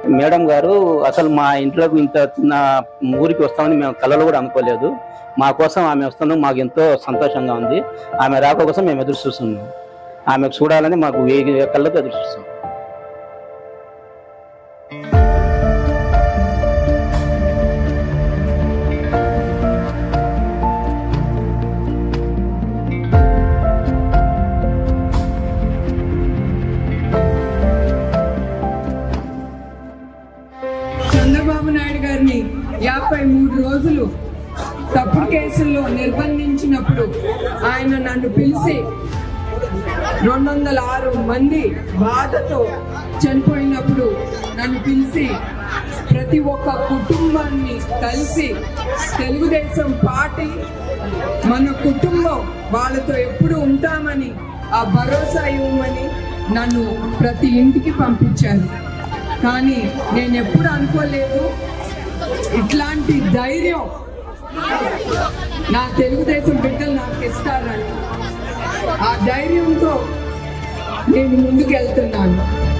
madam గారు అసలు మా ఇంట్లోకి ఇంత చిన్న ఊరికి వస్తామని మేము కళ్ళలో కూడా అనుకోలేదు మా కోసం ఆమె వస్తున్నాం మాకు ఎంతో సంతోషంగా ఉంది ఆమె రాక కోసం మేము ఎదురు చూస్తున్నాం ఆమెకు చూడాలని మాకు వేగి కళ్ళతో ఎదురు చూస్తున్నాం చంద్రబాబు నాయుడు గారిని యాభై మూడు రోజులు తప్పుడు కేసుల్లో నిర్బంధించినప్పుడు ఆయన నన్ను పిలిచి రెండు వందల ఆరు మంది బాధతో చనిపోయినప్పుడు నన్ను పిలిచి ప్రతి ఒక్క కుటుంబాన్ని కలిసి తెలుగుదేశం పార్టీ మన కుటుంబం వాళ్ళతో ఎప్పుడు ఉంటామని ఆ భరోసా ఇవ్వమని నన్ను ప్రతి ఇంటికి పంపించారు కానీ నేను ఎప్పుడు అనుకోలేదు ఇట్లాంటి ధైర్యం నా తెలుగుదేశం బిడ్డలు నాకు ఇస్తారని ఆ ధైర్యంతో నేను ముందుకెళ్తున్నాను